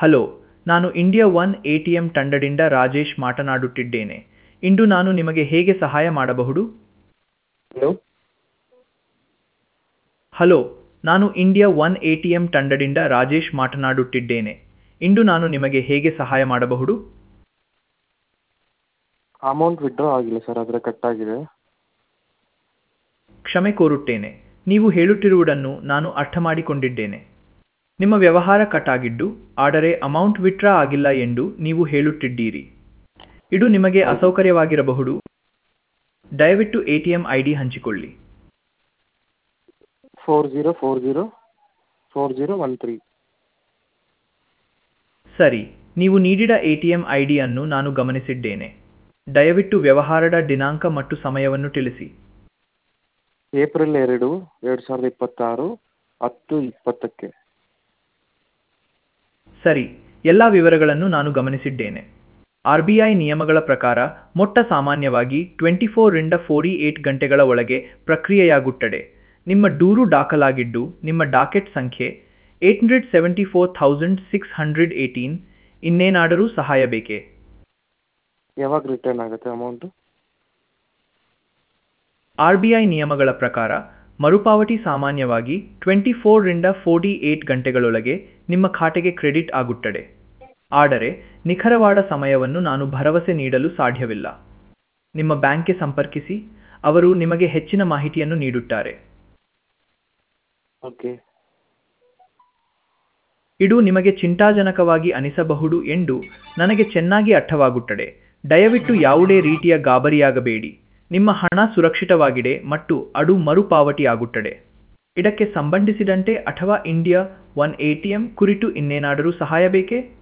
hello ನಾನು India one A T M ತಂಡದಿಂದ ರಾಜೇಶ್ ಮಾತನಾಡುತ್ತಿದ್ದೇನೆ ಇಂದು ನಾನು ನಿಮಗೆ ಹೇಗೆ ಸಹಾಯ ಮಾಡಬಹುದು ಹಲೋ ಹಲೋ ನಾನು India one A T M ತಂಡದಿಂದ ರಾಜೇಶ್ ಮಾತನಾಡುತ್ತಿದ್ದೇನೆ ಇಂದು ನಾನು ನಿಮಗೆ ಹೇಗೆ ಸಹಾಯ ಮಾಡಬಹುದು ಅಮೌಂಟ್ ವಿಡ್ರಾ ಆಗಿಲ್ಲ ಸರ್ ಆದರೆ ಕಟ್ಟಾಗಿದೆ ಕ್ಷಮೆ ಕೋರುತ್ತೇನೆ ನೀವು ಹೇಳುತ್ತಿರುವುದನ್ನು ನಾನು ಅರ್ಥ ಮಾಡಿಕೊಂಡಿದ್ದೇನೆ ನಿಮ್ಮ ವ್ಯವಹಾರ ಕಟ್ ಆಗಿದ್ದು ಆದರೆ ಅಮೌಂಟ್ ವಿತ್ಡ್ರಾ ಆಗಿಲ್ಲ ಎಂದು ನೀವು ಹೇಳುತ್ತಿದ್ದೀರಿ ಇದು ನಿಮಗೆ ಅಸೌಕರ್ಯವಾಗಿರಬಹುದು ದಯವಿಟ್ಟು A T M I D ಹಂಚಿಕೊಳ್ಳಿ four zero four zero four zero one three ಸರಿ ನೀವು ನೀಡಿದ ಎ ಟಿ ಎಂ ಐ ಡಿಯನ್ನು ನಾನು ಗಮನಿಸಿದ್ದೇನೆ ದಯವಿಟ್ಟು ವ್ಯವಹಾರದ ದಿನಾಂಕ ಮತ್ತು ಸಮಯವನ್ನು ತಿಳಿಸಿ ಏಪ್ರಿಲ್ ಎರಡು ಎರಡು ಸಾವಿರದ ಇಪ್ಪತ್ತಾರು ಹತ್ತು ಇಪ್ಪತ್ತಕ್ಕೆ ಸರಿ ಎಲ್ಲ ವಿವರಗಳನ್ನು ನಾನು ಗಮನಿಸಿದ್ದೇನೆ ಆರ್ ಬಿ ಐ ನಿಯಮಗಳ ಪ್ರಕಾರ ಮೊಟ್ಟ ಸಾಮಾನ್ಯವಾಗಿ ಟ್ವೆಂಟಿ ಫೋರಿಂದ ಫೋರ್ಟಿ ಏಟ್ ಗಂಟೆಗಳ ಒಳಗೆ ಪ್ರಕ್ರಿಯೆಯಾಗುತ್ತದೆ ನಿಮ್ಮ ದೂರು ದಾಖಲಾಗಿದ್ದು ನಿಮ್ಮ ಡಾಕೆಟ್ ಸಂಖ್ಯೆ eight hundred seventy four thousand six hundred eighteen ಇನ್ನೇನಾದರೂ ಸಹಾಯ ಬೇಕೇ ಯಾವಾಗ ರಿಟರ್ನ್ ಆಗುತ್ತೆ ಅಮೌಂಟು ಆರ್ ಬಿ ಐ ನಿಯಮಗಳ ಪ್ರಕಾರ ಮರುಪಾವತಿ ಸಾಮಾನ್ಯವಾಗಿ ಟ್ವೆಂಟಿ ಫೋರ್ರಿಂದ ಫೋರ್ಟಿ ಏಟ್ ಗಂಟೆಗಳೊಳಗೆ ನಿಮ್ಮ ಖಾತೆಗೆ ಕ್ರೆಡಿಟ್ ಆಗುತ್ತದೆ ಆದರೆ ನಿಖರವಾದ ಸಮಯವನ್ನು ನಾನು ಭರವಸೆ ನೀಡಲು ಸಾಧ್ಯವಿಲ್ಲ ನಿಮ್ಮ ಬ್ಯಾಂಕ್ಗೆ ಸಂಪರ್ಕಿಸಿ ಅವರು ನಿಮಗೆ ಹೆಚ್ಚಿನ ಮಾಹಿತಿಯನ್ನು ನೀಡುತ್ತಾರೆ ಓಕೆ ಇದು ನಿಮಗೆ ಚಿಂತಾಜನಕವಾಗಿ ಅನಿಸಬಹುದು ಎಂದು ನನಗೆ ಚೆನ್ನಾಗಿ ಅರ್ಥವಾಗುತ್ತದೆ ದಯವಿಟ್ಟು ಯಾವುದೇ ರೀತಿಯ ಗಾಬರಿಯಾಗಬೇಡಿ ನಿಮ್ಮ ಹಣ ಸುರಕ್ಷಿತವಾಗಿದೆ ಮತ್ತು ಅದು ಮರುಪಾವತಿಯಾಗುತ್ತದೆ ಇದಕ್ಕೆ ಸಂಬಂಧಿಸಿದಂತೆ ಅಥವಾ India one A T M ಕುರಿತು ಇನ್ನೇನಾದರೂ ಸಹಾಯ ಬೇಕೇ